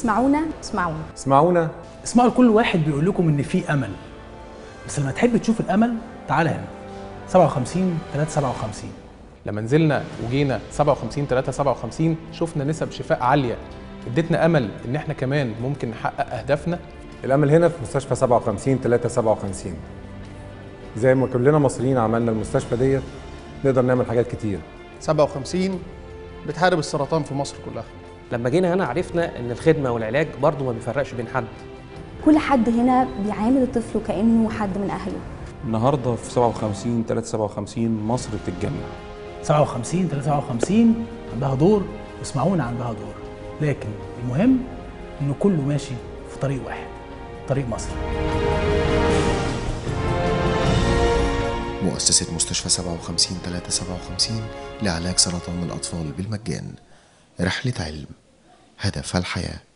اسمعونا اسمعونا اسمعونا اسمعوا لكل واحد بيقول لكم ان في امل بس لما تحب تشوف الامل تعالى هنا 57 357 لما نزلنا وجينا 57 3 57 شفنا نسب شفاء عاليه ادتنا امل ان احنا كمان ممكن نحقق اهدافنا الامل هنا في مستشفى 57 3 57 زي ما كلنا مصريين عملنا المستشفى ديت نقدر نعمل حاجات كتير 57 بتحارب السرطان في مصر كلها لما جينا هنا عرفنا ان الخدمه والعلاج برضه ما بيفرقش بين حد كل حد هنا بيعامل الطفل كانه حد من اهله النهارده في 57 357 مصر بتتجمع 57 357 عندها دور واسمعونا عندها دور لكن المهم ان كله ماشي في طريق واحد طريق مصر مؤسسة مستشفى 57 357 لعلاج سرطان الأطفال بالمجان رحلة علم هدف الحياه